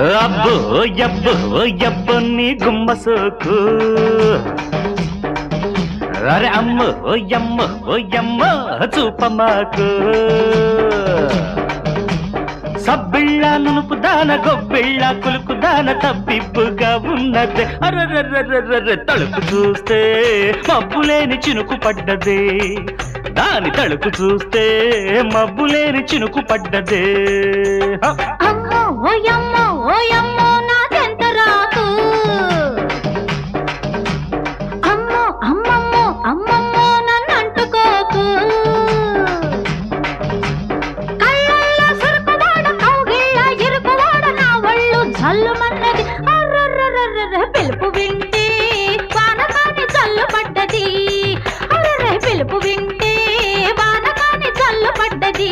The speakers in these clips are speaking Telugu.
అబ్బో ఎబ్బో ఎబ్బో నీ గుమ్మ సోకు అరే అమ్మ ఓ యమ్మ ఓ యమ్మ చూపమాకు సబ్బిళ్ళ నునుపు దాన గొబ్బిళ్ళ కులుకు దాన తప్పిప్పుగా ఉన్నది అర్రర్రర్రర్రర్ర తలుపు చూస్తే మబ్బులేని చినుకు పడ్డదే దాని తలుపు చూస్తే మబ్బులేని చినుకు పడ్డదే హ! అమ్మో ఓయమ్మో ఓయమ్మో నాకెంత రాకు అమ్మో అమ్మమ్మో అమ్మమ్మో నన్ను అంటుకోకు కళ్ళల్లో సురుకువాడ కౌగిళ్ళ ఇరుకువాడ నా ఒళ్ళు జల్లుమన్నది అర్రర్రర్రర్ర పిలుపు వింటే వానకాని జల్లు పడ్డది అర్రర్ర పిలుపు వింటే వానకాని జల్లు పడ్డది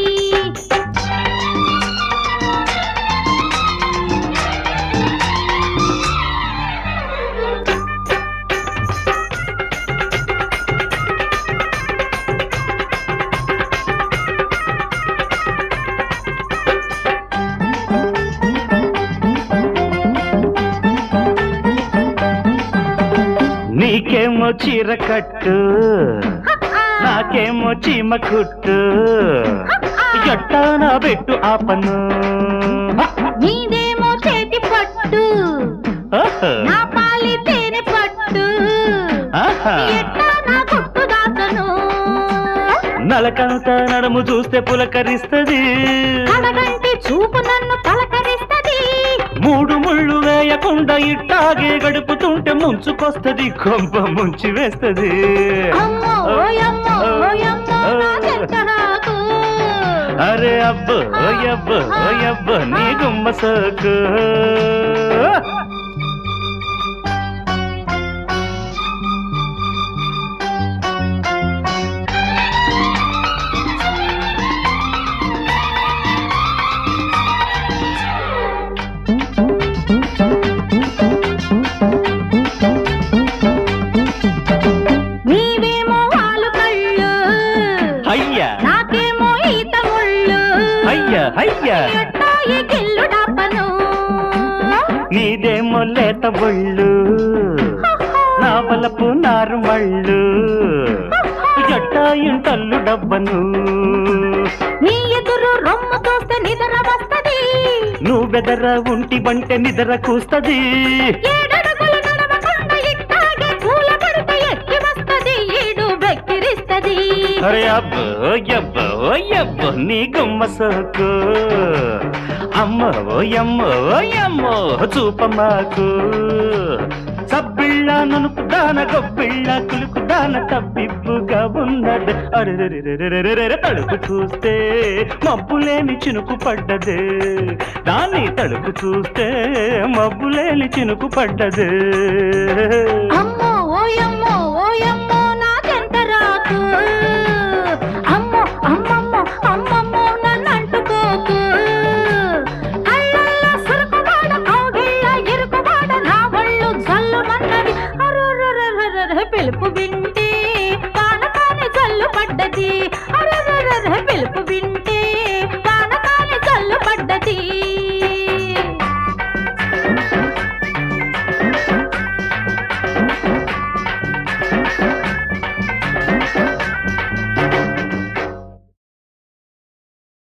నీకేమో చీర కట్టు నాకేమో చీమ కుట్టు ఎట్టానా పెట్టు ఆ పన్ను నీదేమో చేతి పట్టు ఆహా. నా పాలి తేనె పట్టు ఆహా. ఎట్టా నా గుట్టు దాతను నలకంత నడుము చూస్తే పులకరిస్తది కడగంటి చూపు నన్ను పలకరిస్తది మూడు ముళ్ళు వేయకుండా ఇట్టాగే గడుపుతుంటే ముంచుకొస్తది కొంప ముంచి వేస్తది అమ్మో ఓయమ్మో ఓయమ్మో నాకెంత రాకు అరే అబ్బో ఓయబ్బో ఓయబ్బో నీ గుమ్మ సోకు నీవేమో వాలు కళ్ళు అయ్యా నాకేమో ఈత ముళ్ళు అయ్యా అయ్యా ఎట్టా ఈ గిల్లు డబ్బను నీదేమో లేత ఒళ్ళు నా బలపు నారు మళ్ళు జట్టా ఇంటల్లు డబ్బను నీ ఎదురు రొమ్ము చూస్తే నిద్ర వస్తది నువ్వెదర ఉంటి బంటే నిద్ర కూస్తది ఏడడుగులు నడవకుండా ఇట్టాగే పూల పడితే ఎక్కి వస్తది ఈడు వెక్కిరిస్తది అరే అబ్బో అబ్బో అబ్బో నీ గుమ్మ సోకు అమ్మ ఓయమ్మ ఓయమ్మో చూపమాకు సబ్బిళ్ళ నునుపు దాన గొబ్బిళ్ళ కులుకు దాన తప్పిప్పుగా ఉన్నది అరెరెరెరెరెరెరెరె తలుపు చూస్తే మబ్బులేని చినుకు పడ్డదే దాన్ని తలుపు చూస్తే మబ్బులేని చినుకు పడ్డదే అమ్మో ఓయమ్మో ఓయమ్మో నాకెంత రాకు అమ్మో అమ్మమ్మో అమ్మమ్మో నన్ను అంటుకోకు కళ్ళల్లో సురుకువాడ కౌగిళ్ళ ఇరుకువాడ నా ఒళ్ళు జల్లుమన్నది అరురురురురురు పిలుపు వింటే